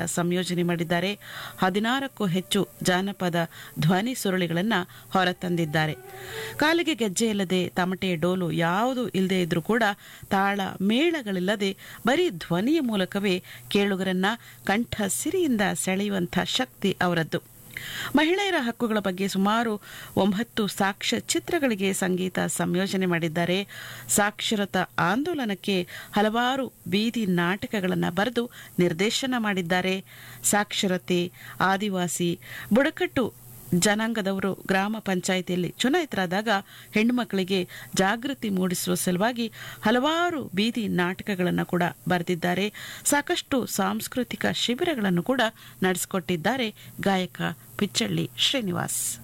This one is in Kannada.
ಸಂಯೋಜನೆ ಮಾಡಿದ್ದಾರೆ ಹದಿನಾರಕ್ಕೂ ಹೆಚ್ಚು ಜಾನಪದ ಧ್ವನಿ ಸುರುಳಿಗಳನ್ನು ಹೊರತಂದಿದ್ದಾರೆ ಕಾಲಿಗೆ ಗೆಜ್ಜೆ ಇಲ್ಲದೆ ತಮಟೆ ಡೋಲು ಯಾವುದು ಇಲ್ಲದೆ ಇದ್ರೂ ಕೂಡ ತಾಳ ಮೇಳಗಳಿಲ್ಲದೆ ಬರೀ ಧ್ವನಿಯ ಮೂಲಕವೇ ಕೇಳುಗರನ್ನ ಕಂಠ ಸಿರಿಯಿಂದ ಸೆಳೆಯುವಂಥ ಶಕ್ತಿ ಅವರದ್ದು ಮಹಿಳೆಯರ ಹಕ್ಕುಗಳ ಬಗ್ಗೆ ಸುಮಾರು ಒಂಬತ್ತು ಸಾಕ್ಷ್ಯ ಚಿತ್ರಗಳಿಗೆ ಸಂಗೀತ ಸಂಯೋಜನೆ ಮಾಡಿದ್ದಾರೆ ಸಾಕ್ಷರತಾ ಆಂದೋಲನಕ್ಕೆ ಹಲವಾರು ಬೀದಿ ನಾಟಕಗಳನ್ನು ಬರೆದು ನಿರ್ದೇಶನ ಮಾಡಿದ್ದಾರೆ ಸಾಕ್ಷರತೆ ಆದಿವಾಸಿ ಬುಡಕಟ್ಟು ಜನಾಂಗದವರು ಗ್ರಾಮ ಪಂಚಾಯಿತಿಯಲ್ಲಿ ಚುನಾಯಿತರಾದಾಗ ಹೆಣ್ಣುಮಕ್ಕಳಿಗೆ ಜಾಗೃತಿ ಮೂಡಿಸುವ ಸಲುವಾಗಿ ಹಲವಾರು ಬೀದಿ ನಾಟಕಗಳನ್ನು ಕೂಡ ಬರೆದಿದ್ದಾರೆ ಸಾಕಷ್ಟು ಸಾಂಸ್ಕೃತಿಕ ಶಿಬಿರಗಳನ್ನು ಕೂಡ ನಡೆಸಿಕೊಟ್ಟಿದ್ದಾರೆ ಗಾಯಕ ಪಿಚ್ಚಳ್ಳಿ ಶ್ರೀನಿವಾಸ್